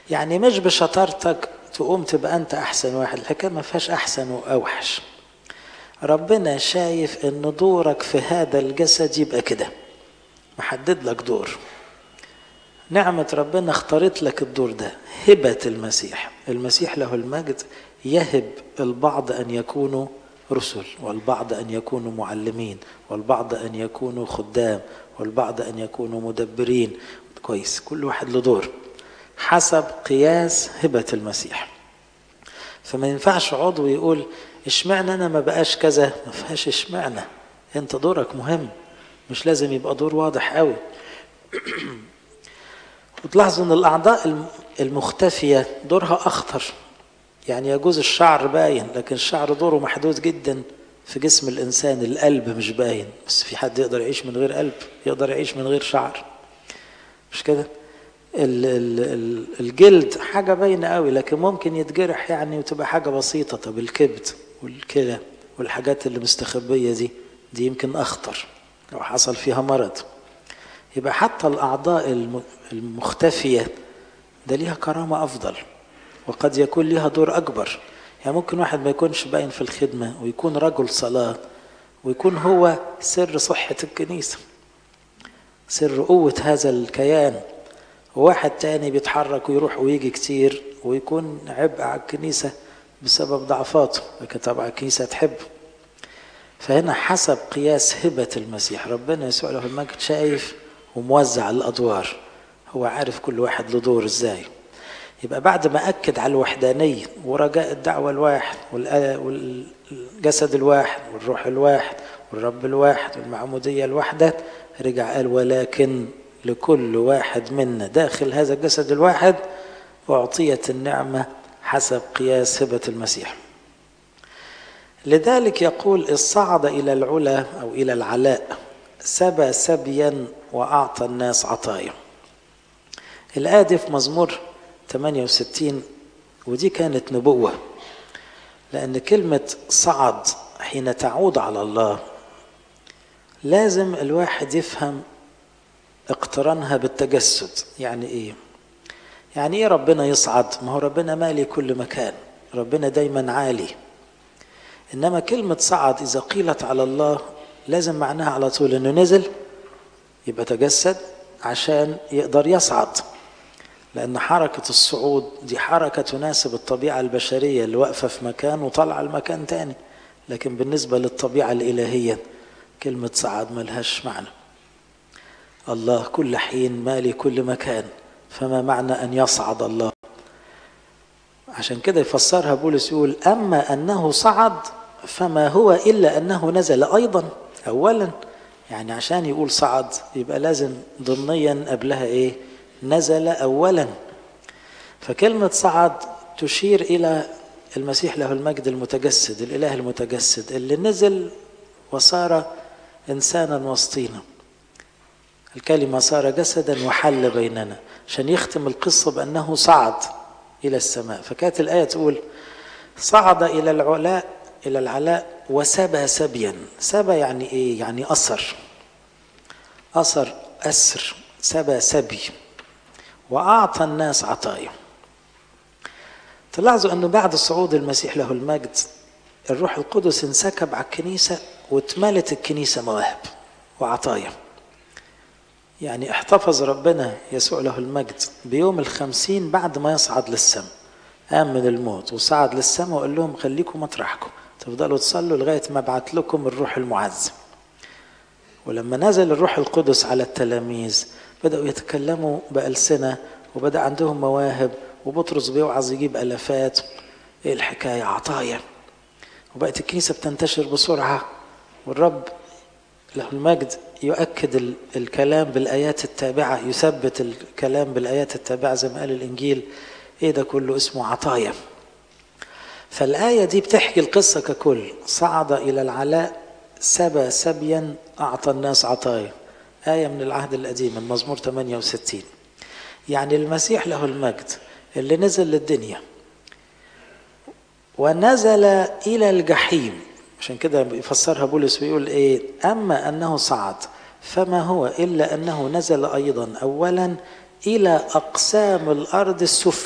يعني مش بشطارتك تقوم تبقى انت احسن واحد الحكايه ما فيهاش احسن واوحش ربنا شايف ان دورك في هذا الجسد يبقى كده محدد لك دور نعمة ربنا اختارت لك الدور ده هبة المسيح المسيح له المجد يهب البعض أن يكونوا رسل والبعض أن يكونوا معلمين والبعض أن يكونوا خدام والبعض أن يكونوا مدبرين كويس كل واحد له دور حسب قياس هبة المسيح فما ينفعش عضو يقول اشمعنى انا ما بقاش كذا ما فيهاش اشمعنى انت دورك مهم مش لازم يبقى دور واضح قوي وتلاحظوا ان الاعضاء المختفيه دورها اخطر يعني يجوز الشعر باين لكن الشعر دوره محدود جدا في جسم الانسان القلب مش باين بس في حد يقدر يعيش من غير قلب يقدر يعيش من غير شعر مش كده الجلد حاجه باينه قوي لكن ممكن يتجرح يعني وتبقى حاجه بسيطه طب الكبد والكلى والحاجات اللي مستخبيه دي دي يمكن اخطر لو حصل فيها مرض يبقى حتى الاعضاء المختفيه ده ليها كرامه افضل وقد يكون ليها دور اكبر يعني ممكن واحد ما يكونش باين في الخدمه ويكون رجل صلاه ويكون هو سر صحه الكنيسه سر قوه هذا الكيان وواحد تاني بيتحرك ويروح ويجي كتير ويكون عبء على الكنيسة بسبب ضعفاته لكن طبعا الكنيسة تحب فهنا حسب قياس هبة المسيح ربنا يسوع له المجد شايف وموزع الأدوار هو عارف كل واحد له دور ازاي يبقى بعد ما أكد على الوحدانية ورجاء الدعوة الواحد والجسد الواحد والروح الواحد والرب الواحد والمعمودية الواحدة رجع قال ولكن لكل واحد منا داخل هذا الجسد الواحد أعطيت النعمة حسب قياس هبة المسيح لذلك يقول إذ صعد إلى العلا أو إلى العلاء سبى سبيا وأعطى الناس عطايا الآية دي في مزمور 68 ودي كانت نبوة لأن كلمة صعد حين تعود على الله لازم الواحد يفهم اقترانها بالتجسد يعني ايه يعني ايه ربنا يصعد ما هو ربنا مالي كل مكان ربنا دايما عالي انما كلمة صعد اذا قيلت على الله لازم معناها على طول انه نزل يبقى تجسد عشان يقدر يصعد لان حركة الصعود دي حركة تناسب الطبيعة البشرية اللي واقفة في مكان وطالعة لمكان تاني لكن بالنسبة للطبيعة الإلهية كلمة صعد ملهاش معنى الله كل حين مالي كل مكان فما معنى أن يصعد الله عشان كده يفسرها بولس يقول أما أنه صعد فما هو إلا أنه نزل أيضا أولا يعني عشان يقول صعد يبقى لازم ضمنيا قبلها إيه نزل أولا فكلمة صعد تشير إلى المسيح له المجد المتجسد الإله المتجسد اللي نزل وصار إنسانا وسطينا الكلمة صار جسدا وحل بيننا عشان يختم القصة بأنه صعد إلى السماء فكانت الآية تقول صعد إلى العلاء إلى العلاء وسبى سبيا سبى يعني إيه يعني أثر أثر أسر سبى سبي وأعطى الناس عطايا تلاحظوا أنه بعد صعود المسيح له المجد الروح القدس انسكب على الكنيسة واتملت الكنيسة مواهب وعطايا يعني احتفظ ربنا يسوع له المجد بيوم الخمسين بعد ما يصعد للسماء قام من الموت وصعد للسماء وقال لهم خليكم مطرحكم تفضلوا تصلوا لغاية ما ابعت لكم الروح المعزم ولما نزل الروح القدس على التلاميذ بدأوا يتكلموا بألسنة وبدأ عندهم مواهب وبطرس بيوعظ يجيب ألفات إيه الحكاية عطايا وبقت الكنيسة بتنتشر بسرعة والرب له المجد يؤكد الكلام بالآيات التابعة يثبت الكلام بالآيات التابعة زي ما قال الإنجيل إيه ده كله اسمه عطايا فالآية دي بتحكي القصة ككل صعد إلى العلاء سبى سبيا أعطى الناس عطايا آية من العهد القديم من مزمور 68 يعني المسيح له المجد اللي نزل للدنيا ونزل إلى الجحيم عشان كده يفسرها بولس ويقول إيه أما أنه صعد فما هو إلا أنه نزل أيضا أولا إلى أقسام الأرض السفلى